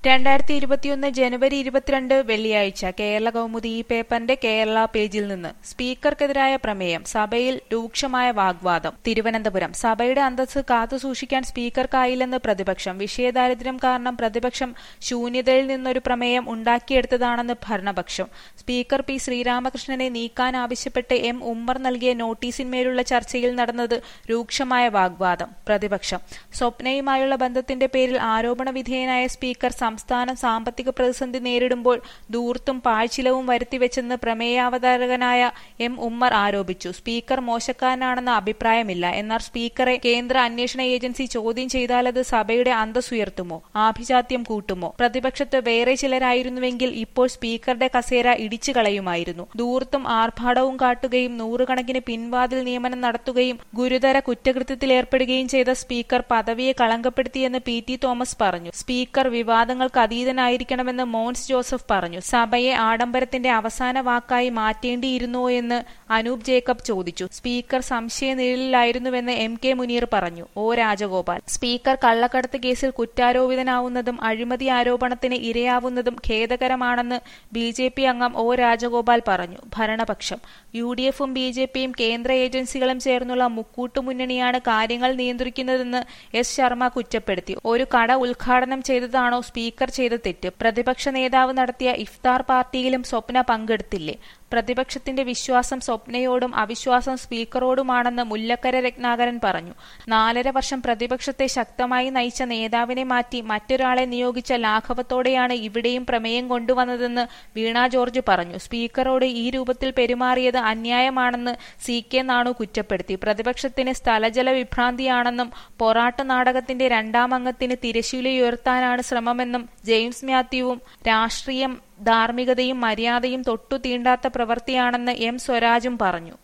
രണ്ടായിരത്തി ഇരുപത്തിയൊന്ന് ജനുവരി ഇരുപത്തിരണ്ട് വെള്ളിയാഴ്ച കേരള കൗമുദി ഈ പേപ്പറിന്റെ കേരള പേജിൽ നിന്ന് സ്പീക്കർക്കെതിരായ പ്രമേയം സഭയിൽ രൂക്ഷമായ വാഗ്വാദം തിരുവനന്തപുരം സഭയുടെ അന്തസ്സ് കാത്തുസൂക്ഷിക്കാൻ സ്പീക്കർക്കായില്ലെന്ന് പ്രതിപക്ഷം വിഷയദാരിദ്ര്യം കാരണം പ്രതിപക്ഷം ശൂന്യതയിൽ നിന്നൊരു പ്രമേയം ഉണ്ടാക്കിയെടുത്തതാണെന്ന് ഭരണപക്ഷം സ്പീക്കർ പി ശ്രീരാമകൃഷ്ണനെ നീക്കാൻ ആവശ്യപ്പെട്ട് എം ഉമ്മർ നൽകിയ നോട്ടീസിന്മേലുള്ള ചർച്ചയിൽ നടന്നത് രൂക്ഷമായ വാഗ്വാദം പ്രതിപക്ഷം സ്വപ്നയുമായുള്ള ബന്ധത്തിന്റെ പേരിൽ ആരോപണ വിധേയനായ സ്പീക്കർ സംസ്ഥാനം സാമ്പത്തിക പ്രതിസന്ധി നേരിടുമ്പോൾ ദൂർത്തും പാഴ്ചിലവും വരുത്തിവെച്ചെന്ന് പ്രമേയാവതാരകനായ എം ഉമ്മർ ആരോപിച്ചു സ്പീക്കർ മോശക്കാരനാണെന്ന അഭിപ്രായമില്ല എന്നാൽ സ്പീക്കറെ കേന്ദ്ര അന്വേഷണ ഏജൻസി ചോദ്യം ചെയ്താലത് സഭയുടെ അന്തസ്സുയർത്തുമോ ആഭിജാത്യം കൂട്ടുമോ പ്രതിപക്ഷത്ത് വേറെ ചിലരായിരുന്നുവെങ്കിൽ ഇപ്പോൾ സ്പീക്കറുടെ കസേര ഇടിച്ചു കളയുമായിരുന്നു ദൂർത്തും ആർഭാടവും കാട്ടുകയും നൂറുകണക്കിന് പിൻവാതിൽ നിയമനം നടത്തുകയും ഗുരുതര കുറ്റകൃത്യത്തിലേർപ്പെടുകയും ചെയ്ത സ്പീക്കർ പദവിയെ കളങ്കപ്പെടുത്തിയെന്ന് പി ടി തോമസ് പറഞ്ഞു സ്പീക്കർ വിവാദങ്ങൾക്ക് അതീതനായിരിക്കണമെന്ന് മോൻസ് ജോസഫ് പറഞ്ഞു സഭയെ ആഡംബരത്തിന്റെ അവസാന വാക്കായി മാറ്റേണ്ടിയിരുന്നോ എന്ന് അനൂപ് ജേക്കബ് ചോദിച്ചു സ്പീക്കർ സംശയനിഴലിലായിരുന്നുവെന്ന് എം കെ മുനീർ പറഞ്ഞു ഒ രാജഗോപാൽ സ്പീക്കർ കള്ളക്കടത്ത് കേസിൽ കുറ്റാരോപിതനാവുന്നതും അഴിമതി ആരോപണത്തിന് ഇരയാവുന്നതും ഖേദകരമാണെന്ന് ബി ജെ പി അംഗം ഒ രാജഗോപാൽ പറഞ്ഞു ഭരണപക്ഷം യു ഡി എഫും ബി ജെ പിയും കേന്ദ്ര ഏജൻസികളും ചേർന്നുള്ള മുക്കൂട്ടുമുന്നണിയാണ് കാര്യങ്ങൾ നിയന്ത്രിക്കുന്നതെന്ന് എസ് ശർമ്മ കുറ്റപ്പെടുത്തി ഒരു കട ഉദ്ഘാടനം ചെയ്തതാണോ സ്പീക്കർ ചെയ്ത തെറ്റ് പ്രതിപക്ഷ നേതാവ് നടത്തിയ ഇഫ്താർ പാർട്ടിയിലും സ്വപ്ന പങ്കെടുത്തില്ലേ പ്രതിപക്ഷത്തിന്റെ വിശ്വാസം സ്വപ്നയോടും അവിശ്വാസം സ്പീക്കറോടുമാണെന്ന് മുല്ലക്കര രത്നാകരൻ പറഞ്ഞു നാലര വർഷം പ്രതിപക്ഷത്തെ ശക്തമായി നയിച്ച നേതാവിനെ മാറ്റി മറ്റൊരാളെ നിയോഗിച്ച ലാഘവത്തോടെയാണ് ഇവിടെയും പ്രമേയം കൊണ്ടുവന്നതെന്ന് വീണ ജോർജ് പറഞ്ഞു സ്പീക്കറോട് ഈ രൂപത്തിൽ പെരുമാറിയത് അന്യായമാണെന്ന് സി കെ നാണു കുറ്റപ്പെടുത്തി പ്രതിപക്ഷത്തിന് സ്ഥലജല വിഭ്രാന്തിയാണെന്നും പൊറാട്ട് നാടകത്തിന്റെ രണ്ടാം അംഗത്തിന് തിരശീലയുയർത്താനാണ് ശ്രമമെന്നും ജെയിംസ് മാത്യുവും രാഷ്ട്രീയം ധാർമ്മികതയും മര്യാദയും തൊട്ടു തീണ്ടാത്ത പ്രവൃത്തിയാണെന്ന് എം സ്വരാജും പറഞ്ഞു